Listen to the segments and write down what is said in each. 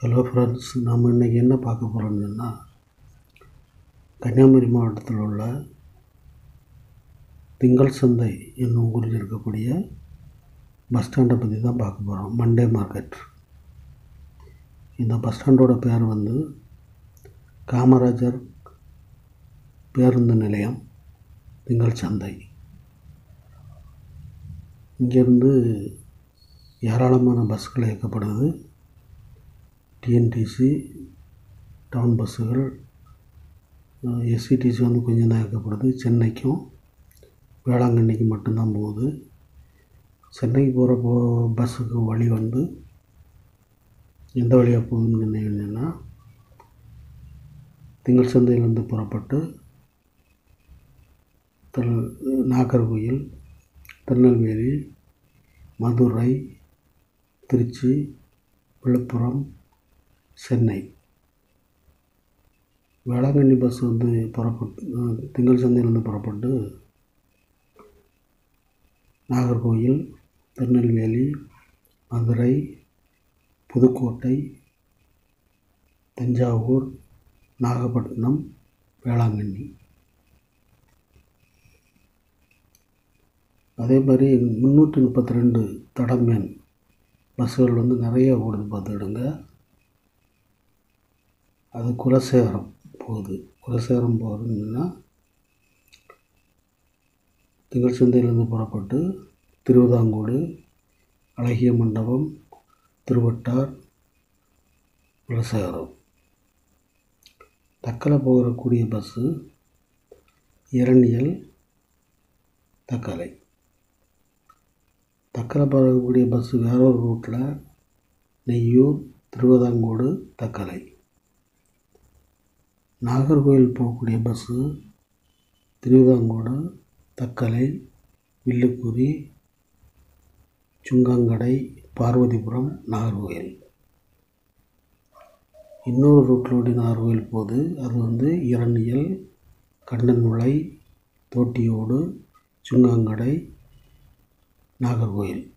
hello friends நம்ம இன்றைக்கி என்ன பார்க்க போகிறோம்னு சொன்னால் கன்னியாகுமரி மாவட்டத்தில் உள்ள திங்கள் சந்தை என்னும் ஊரில் இருக்கக்கூடிய பஸ் ஸ்டாண்டை பற்றி தான் பார்க்க போகிறோம் மண்டே மார்க்கெட் இந்த பஸ் ஸ்டாண்டோட பேர் வந்து காமராஜர் பேருந்து நிலையம் திங்கள் சந்தை இங்கேருந்து ஏராளமான பஸ்கள் இயக்கப்படுது டிஎன்டிசி டவுன் பஸ்ஸுகள் எஸ்சிடிசி வந்து கொஞ்சம் தான் இயக்கப்படுது சென்னைக்கும் வேளாங்கண்ணிக்கு மட்டும்தான் போகுது சென்னைக்கு போகிற போ பஸ்ஸுக்கு வழி வந்து எந்த வழியாக போகுதுன்னு சொன்னீங்கன்னா திங்கள் சந்தையிலேருந்து புறப்பட்டு திரு நாகர்கோயில் திருநெல்வேலி மதுரை திருச்சி விழுப்புரம் சென்னை வேளாங்கண்ணி பஸ் வந்து புறப்பட்டு திங்கள் சந்தையிலேருந்து புறப்பட்டு நாகர்கோயில் திருநெல்வேலி மதுரை புதுக்கோட்டை தஞ்சாவூர் நாகப்பட்டினம் வேளாங்கண்ணி அதே மாதிரி முந்நூற்றி முப்பத்தி ரெண்டு தடமேன் பஸ்ஸுகள் வந்து நிறைய ஓடுது பார்த்துக்கிடுங்க அது குலசேகரம் போகுது குலசேகரம் போகிறதுன்னா திங்கள் சந்தையிலேருந்து புறப்பட்டு திருவிதாங்கோடு அழகிய மண்டபம் திருவட்டார் குலசேகரம் தக்கலை போகக்கூடிய பஸ்ஸு இரணியல் தக்கலை தக்கலை போகக்கூடிய பஸ்ஸு வேற ஒரு ரூட்டில் நெய்யூர் திருவிதாங்கோடு தக்கலை நாகர்கோவில் போகக்கூடிய பஸ்ஸு திருவிதாங்கோடு தக்கலை வில்லுக்குறி சுங்காங்கடை பார்வதிபுரம் நாகர்கோவில் இன்னொரு ரூட்டிலோடி நாகர்கோவில் போகுது அது வந்து இரணியல் கண்டன்முளை தோட்டியோடு சுங்காங்கடை நாகர்கோவில்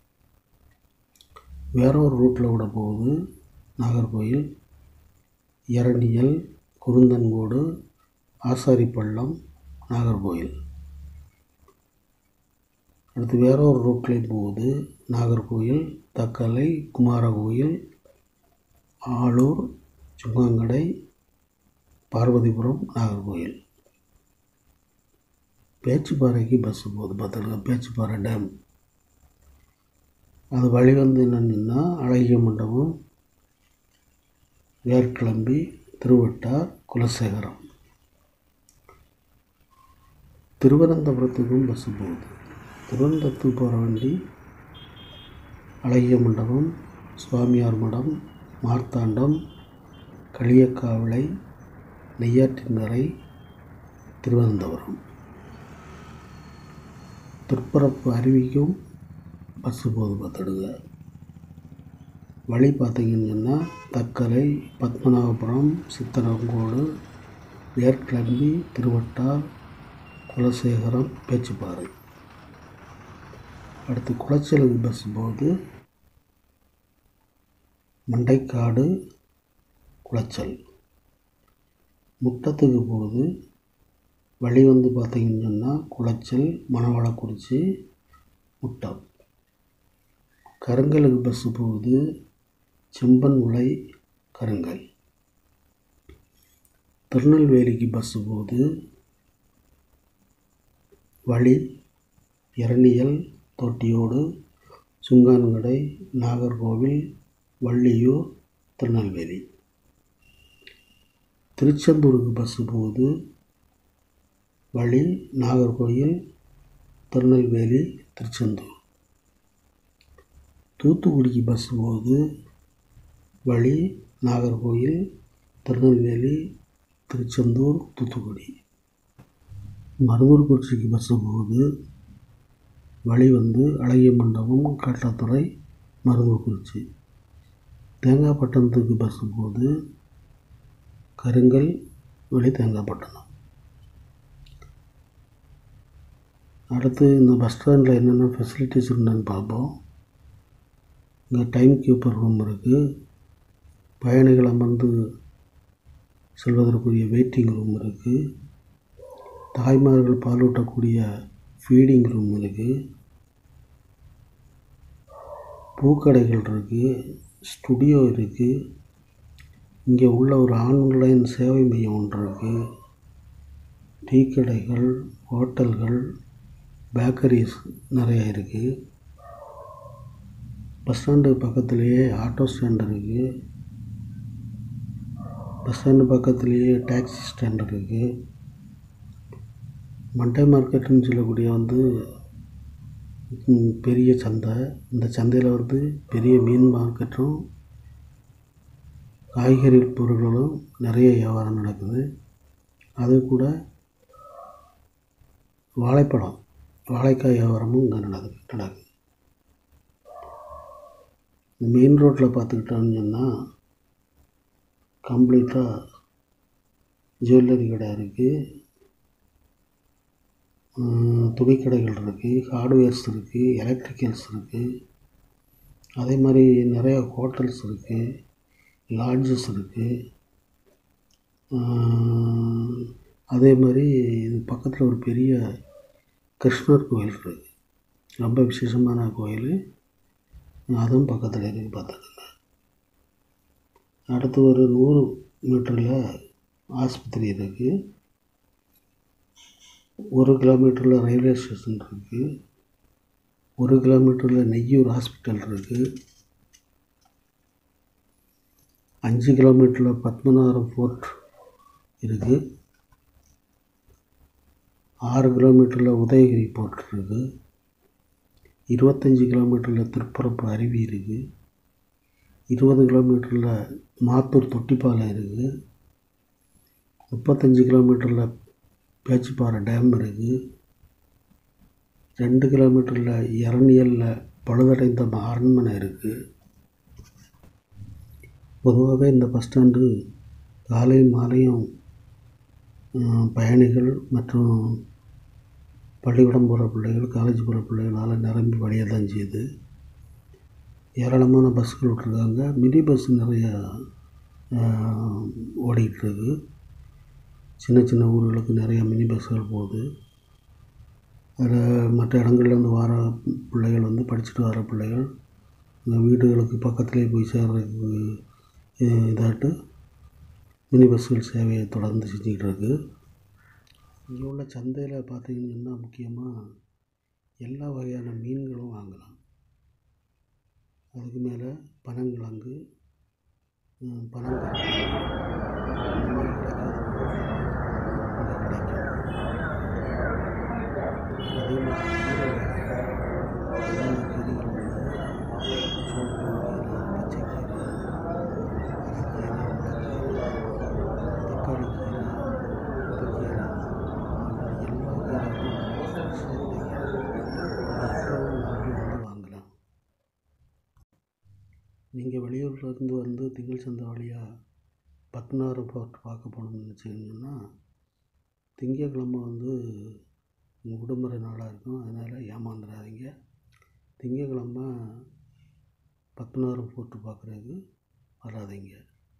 வேற ஒரு ரூட்டில் விட போகுது நாகர்கோவில் இரணியல் குருந்தன்கோடு ஆசாரிப்பள்ளம் நாகர்கோவில் அடுத்து வேற ஒரு ரூட்லேயும் போகுது நாகர்கோவில் தக்கலை குமாரகோயில் ஆளூர் சுங்காங்கடை பார்வதிபுரம் நாகர்கோவில் பேச்சுப்பாறைக்கு பஸ்ஸு போகுது பார்த்துருங்க பேச்சுப்பாறை டேம் அது வழி வந்து என்னென்னா அழகிய மண்டபம் வேர்கிளம்பி திருவட்டார் குலசேகரம் திருவனந்தபுரத்துக்கும் பஸ்ஸு போகுது திருவனந்தபுரத்துக்கு போகிற வண்டி அழகிய மண்டபம் சுவாமியார் மடம் மார்த்தாண்டம் களியக்காவிளை நெய்யாற்றின்கரை திருவனந்தபுரம் திருப்பரப்பு அருவிக்கும் பஸ்ஸு போகுது பார்த்துடுங்க வழி பார்த்தீங்கன்னு சொன்னால் தக்கலை பத்மநாபபுரம் சித்தரங்கோடு வேர்கிளம்பி திருவட்டார் குலசேகரம் பேச்சுப்பாறை அடுத்து குளச்சலுக்கு பஸ் போகுது மண்டைக்காடு குளச்சல் முட்டத்துக்கு போகுது வழி வந்து பார்த்தீங்கன்னு சொன்னால் குளச்சல் மணவாளக்குறிச்சி முட்டம் கருங்கலுக்கு பஸ்ஸு போகுது செம்பன் உலை கருங்கல் திருநெல்வேலிக்கு பஸ்ஸு போகுது வழி இரணியல் தொட்டியோடு சுங்கான்கடை நாகர்கோவில் வள்ளியூர் திருநெல்வேலி திருச்செந்தூருக்கு பஸ்ஸு போகுது வழி நாகர்கோவில் திருநெல்வேலி திருச்செந்தூர் தூத்துக்குடிக்கு பஸ் போகுது வழி நாகர்கோவில் திருநெல்வேலி திருச்செந்தூர் தூத்துக்குடி மருதூர்குறிச்சிக்கு பஸ்ஸு போகுது வழி வந்து அழகிய மண்டபம் காட்டாத்துறை மருதூர்குறிச்சி தேங்காய்பட்டணத்துக்கு பஸ்ஸு போகுது கருங்கல் வழி தேங்காய்பட்டணம் அடுத்து இந்த பஸ் ஸ்டாண்டில் என்னென்ன ஃபெசிலிட்டிஸ் இருந்தான்னு பார்ப்போம் இங்கே டைம் கீப்பர் ரூம் இருக்குது பயணிகள் அமர்ந்து செல்வதற்குரிய வெயிட்டிங் ரூம் இருக்குது தாய்மார்கள் பாலூட்டக்கூடிய ஃபீடிங் ரூம் இருக்குது பூக்கடைகள் இருக்குது ஸ்டுடியோ இருக்குது இங்கே உள்ள ஒரு ஆன்லைன் சேவை மையம் ஒன்று இருக்குது டீ கடைகள் ஹோட்டல்கள் பேக்கரிஸ் நிறையா இருக்குது பஸ் ஸ்டாண்டு பக்கத்துலேயே ஆட்டோ ஸ்டாண்ட் இருக்குது பஸ் ஸ்டாண்டு பக்கத்துலேயே டாக்ஸி ஸ்டாண்ட் இருக்குது மண்டே மார்க்கெட்டுன்னு சொல்லக்கூடிய வந்து ம், பெரிய சந்தை இந்த சந்தையில் வந்து பெரிய மீன் மார்க்கெட்டும் காய்கறி பொருட்களும் நிறைய வியாபாரம் நடக்குது அது கூட வாழைப்பழம் வாழைக்காய் வியாபாரமும் இங்கே நடக்குது நடக்குது மெயின் ரோட்டில் பார்த்துக்கிட்டோம்னு சொன்னால் கம்ப்ளீட்டாக ஜுவல்லரி கடை இருக்குது துணிக்கடைகள் இருக்குது ஹார்ட்வேர்ஸ் இருக்குது எலக்ட்ரிக்கல்ஸ் இருக்குது அதே மாதிரி நிறைய ஹோட்டல்ஸ் இருக்குது லாட்ஜஸ் இருக்குது அதே மாதிரி இது பக்கத்தில் ஒரு பெரிய கிருஷ்ணர் கோயில் இருக்குது ரொம்ப விசேஷமான கோயில் அதுவும் பக்கத்தில் இருக்குது பார்த்துக்கோங்க அடுத்து ஒரு நூறு மீட்டரில் ஆஸ்பத்திரி இருக்குது ஒரு கிலோமீட்டரில் ரயில்வே ஸ்டேஷன் இருக்குது ஒரு கிலோமீட்டரில் நெய்யூர் ஹாஸ்பிட்டல் இருக்குது அஞ்சு கிலோமீட்டரில் பத்மநாபம் ஃபோர்ட் இருக்குது ஆறு கிலோமீட்டரில் உதயகிரி போர்ட் இருக்குது இருபத்தஞ்சி கிலோமீட்டரில் திருப்பரப்பு அருவி இருக்குது இருபது கிலோமீட்டரில் மாத்தூர் தொட்டிப்பாலம் இருக்குது முப்பத்தஞ்சு கிலோமீட்டரில் பேச்சிப்பாறை டேம் இருக்குது ரெண்டு கிலோமீட்டரில் இரணியலில் பழுதடைந்த அரண்மனை இருக்குது பொதுவாகவே இந்த பஸ் ஸ்டாண்டு காலையும் மாலையும் ம், பயணிகள் மற்றும் பள்ளிக்கூடம் போகிற பிள்ளைகள் காலேஜ் போகிற பிள்ளைகளால் நிரம்பி வழிய தான் செய்யுது ஏராளமான பஸ்கள் விட்ருக்காங்க மினி பஸ் நிறையா ஓடிக்கிட்டுருக்கு சின்ன சின்ன ஊர்களுக்கு நிறைய மினி பஸ்கள் போகுது அதில் மற்ற இடங்கள்லேருந்து வர பிள்ளைகள் வந்து படிச்சுட்டு வர பிள்ளைகள் இந்த வீடுகளுக்கு பக்கத்துலேயே போய் சேர்றதுக்கு அஹ், இதாட்டு மினி பஸ்கள் சேவையை தொடர்ந்து செஞ்சுக்கிட்டு இருக்கு இங்கே உள்ள சந்தையில் பார்த்தீங்கன்னு சொன்னால் முக்கியமாக எல்லா வகையான மீன்களும் வாங்கலாம் அதுக்கு மேலே பனங்கிழங்கு ம், பனங்கற்கண்டு இந்த மாதிரி கிடைக்காத பொருட்கள் இங்கே கிடைக்கும் அதே மாதிரி கீரை வகைகள் என்னென்ன கீரைகள் வந்து சோப்பு கீரை பச்சைக்கீரை அரைக்கீரை முளைக்கீரை தக்காளி கீரை முட்டைக்கீரை இந்த மாதிரி எல்லா கீரைகளும் ஃப்ரெஷ்ஷாக கிடைக்கும் எப்பவும் நம்பி வந்து வாங்கலாம் நீங்கள் வெளியூர்லேருந்து வந்து திங்கள் சந்தை வழியாக பத்மநாப ஃபோர்ட் பார்க்க போகணும்னு நினச்சிங்கன்னா திங்கக்கிழமை வந்து உங்கள் விடுமுறை நாளாக இருக்கும் அதனால் ஏமாந்துடாதீங்க திங்கக்கிழமை பத்மநாப ஃபோர்ட்டு பார்க்குறதுக்கு வராதீங்க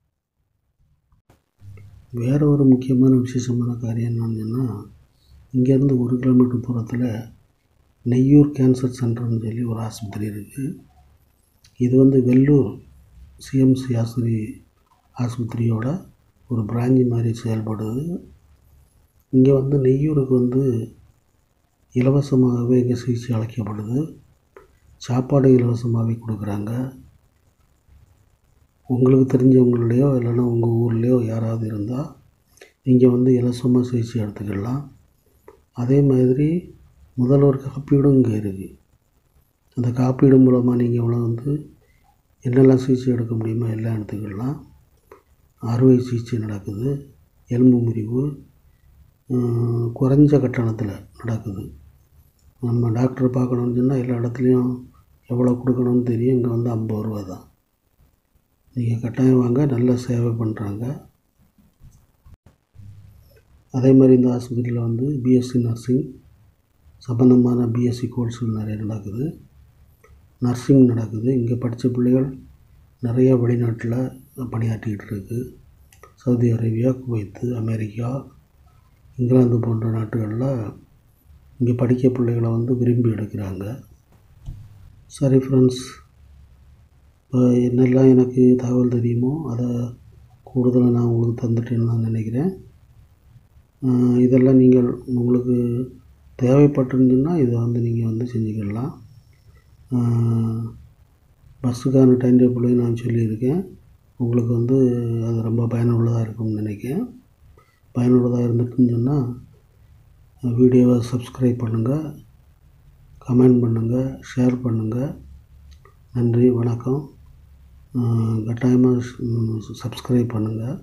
வேறு ஒரு முக்கியமான விசேஷமான காரியம் என்னன்னு சொன்னால் இங்கேருந்து ஒரு கிலோமீட்டர் தூரத்தில் நெய்யூர் கேன்சர் சென்டர்னு சொல்லி ஒரு ஆஸ்பத்திரி இருக்குது இது வந்து வெள்ளூர் சிஎம்சி ஆஸ்பத்திரி ஆஸ்பத்திரியோட ஒரு பிரான்ச் மாதிரி செயல்படுது இங்கே வந்து நெய்யூருக்கு வந்து இலவசமாகவே இங்கே சிகிச்சை அளிக்கப்படுது சாப்பாடு இலவசமாகவே கொடுக்குறாங்க உங்களுக்கு தெரிஞ்சவங்களையோ இல்லைன்னா உங்கள் ஊர்லேயோ யாராவது இருந்தால் இங்கே வந்து இலவசமாக சிகிச்சை எடுத்துக்கலாம் அதே மாதிரி முதல்வர் காப்பீடும் இங்கே இருக்குது அந்த காப்பீடு மூலமாக நீங்கள் இவ்வளோ வந்து என்னெல்லாம் சிகிச்சை எடுக்க முடியுமோ எல்லாம் எடுத்துக்கலாம் அறுவை சிகிச்சை நடக்குது எலும்பு முறிவு ம், குறைஞ்ச கட்டணத்தில் நடக்குது நம்ம டாக்டரை பார்க்கணுன்னு சொன்னால் எல்லா இடத்துலையும் எவ்வளோ கொடுக்கணும்னு தெரியும் இங்கே வந்து ஐம்பது ரூபா தான் நீங்கள் கட்டாயம் வாங்க நல்ல சேவை பண்ணுறாங்க அதே மாதிரி இந்த ஆஸ்பத்திரியில் வந்து பிஎஸ்சி நர்சிங் சம்பந்தமான பிஎஸ்சி கோர்ஸுகள் நிறைய நடக்குது நர்சிங் நடக்குது இங்கே படித்த பிள்ளைகள் நிறைய வெளிநாட்டில் பணியாற்றிக்கிட்டு இருக்கு Saudi Arabia Kuwait America England போன்ற நாட்டுகளில் இங்கே படிக்க பிள்ளைகளை வந்து விரும்பி எடுக்கிறாங்க சரி ஃப்ரெண்ட்ஸ் இப்போ என்னெல்லாம் எனக்கு தகவல் தெரியுமோ அதை கூடுதலாக நான் உங்களுக்கு தந்துட்டேன்னு நான் நினைக்கிறேன் அஹ் இதெல்லாம் நீங்கள் உங்களுக்கு தேவைப்பட்டிருந்துன்னா இதை வந்து நீங்கள் வந்து செஞ்சுக்கலாம் அஹ் பஸ்ஸுக்கான டைம் டேபிளையும் நான் சொல்லியிருக்கேன் உங்களுக்கு வந்து அது ரொம்ப பயனுள்ளதாக இருக்கும்னு நினைக்கிறேன் பயனுள்ளதாக இருந்துட்டுன்னு சொன்னால் வீடியோவை சப்ஸ்கிரைப் பண்ணுங்கள் கமெண்ட் பண்ணுங்கள் ஷேர் பண்ணுங்கள் நன்றி வணக்கம் அஹ் கட்டாயமாக சப்ஸ்கிரைப் பண்ணுங்கள்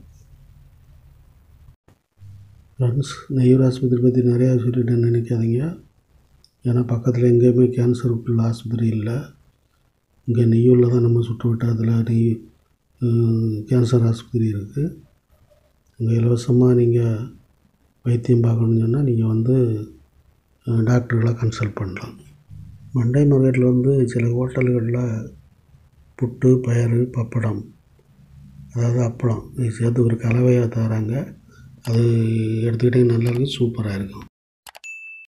ஃப்ரெண்ட்ஸ் நெய்யூர் ஆஸ்பத்திரி பற்றி நிறையா சொல்லிட்டேன்னு நினைக்காதீங்க ஏன்னா பக்கத்தில் எங்கேயுமே கேன்சர் உள்ள ஆஸ்பத்திரி இல்லை இங்கே நெய்யூரில் தான் நம்ம சுற்று வட்டாரத்தில் நெய் அஹ், கேன்சர் ஆஸ்பத்திரி இருக்குது இங்கே இலவசமாக நீங்கள் வைத்தியம் பார்க்கணுன்னு சொன்னால் நீங்கள் வந்து அஹ், டாக்டர்களை கன்சல்ட் பண்ணலாம் மண்டை மார்க்கெட்டில் வந்து சில ஹோட்டல்களில் புட்டு பயறு பப்படம் அதாவது அப்பளம் இது சேர்த்து ஒரு கலவையாக தராங்க அது எடுத்துக்கிட்டிங்கன்னா நல்லா இருக்கும் சூப்பராக இருக்கும்